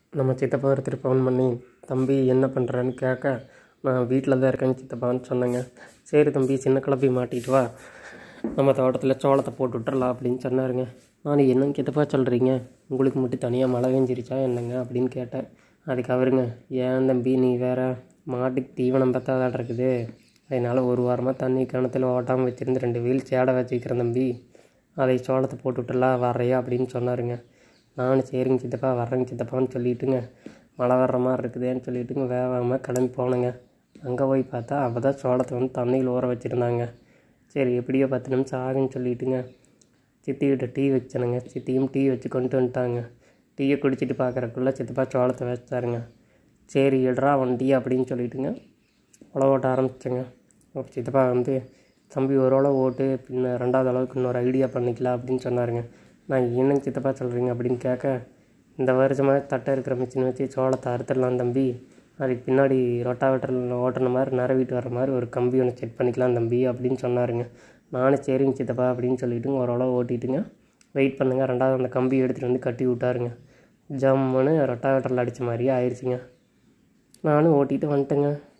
நம்ம சித்தப்பா ஒருத்தர் ஃபோன் பண்ணி தம்பி என்ன பண்ணுறேன்னு கேட்க நான் வீட்டில் தான் இருக்கேன் சித்தப்பான்னு சொன்னேங்க சரி தம்பி சின்ன கிளப்பி மாட்டிட்டு வா நம்ம தோட்டத்தில் சோளத்தை போட்டு விட்டுறலாம் அப்படின்னு சொன்னாருங்க நான் என்னங்க சித்தப்பா சொல்கிறீங்க உங்களுக்கு மட்டும் தனியாக மழை பெஞ்சிருச்சா என்னங்க அப்படின்னு கேட்டேன் அதுக்கு அவருங்க ஏன் தம்பி நீ வேற மாட்டுக்கு தீவனம் பத்தாதான் இருக்குது அதனால் ஒரு வாரமாக தண்ணி கிணத்துல ஓட்டாமல் வச்சுருந்து ரெண்டு வீல் சேடை வச்சுக்கிறேன் தம்பி அதை சோளத்தை போட்டு விட்டுலாம் வர்றையா அப்படின்னு சொன்னாருங்க நானும் சரிங்க சித்தப்பா வர்றேங்க சித்தப்பான்னு சொல்லிட்டுங்க மழை வர்ற மாதிரி இருக்குதேன்னு சொல்லிட்டுங்க வேகமாக கிளம்பி போனேங்க அங்கே போய் பார்த்தா அப்போ தான் சோளத்தை வந்து தண்ணியில் ஊற வச்சுருந்தாங்க சரி எப்படியோ பத்து நிமிஷம் ஆகுன்னு சொல்லிட்டுங்க சித்திக்கிட்ட டீ வச்சனுங்க சித்தியும் டீ வச்சு கொண்டு வந்துட்டாங்க டீயை குடிச்சிட்டு பார்க்குறக்குள்ள சித்தப்பா சோளத்தை வச்சாருங்க சரி எடுறா வண்டி அப்படின்னு சொல்லிட்டுங்க உழவு ஓட்ட ஆரம்பிச்சேங்க அப்போ சித்தப்பா வந்து தம்பி ஒரு உழவு ஓட்டு பின்ன ரெண்டாவது அளவுக்கு இன்னொரு ஐடியா பண்ணிக்கலாம் அப்படின்னு சொன்னாருங்க நான் என்னங்க சித்தப்பா சொல்கிறீங்க அப்படின்னு கேட்க இந்த வருஷமாக தட்டை இருக்கிற மிஷின் வச்சு சோளத்தை அறுத்துடலாம் தம்பி அதுக்கு பின்னாடி ரொட்டாவேட்டரில் ஓட்டுன மாதிரி நிறவிட்டு வர மாதிரி ஒரு கம்பி ஒன்று செட் பண்ணிக்கலாம் தம்பி அப்படின்னு சொன்னாருங்க நானும் சரிங்க சித்தப்பா அப்படின்னு சொல்லிட்டுங்க ஒரு உழவு ஓட்டிட்டுங்க வெயிட் பண்ணுங்க ரெண்டாவது அந்த கம்பி எடுத்துகிட்டு வந்து கட்டி விட்டாருங்க ஜம்முன்னு ரொட்டாவேட்டரில் அடித்த மாதிரியே ஆயிடுச்சுங்க நானும் ஓட்டிட்டு வந்துட்டேங்க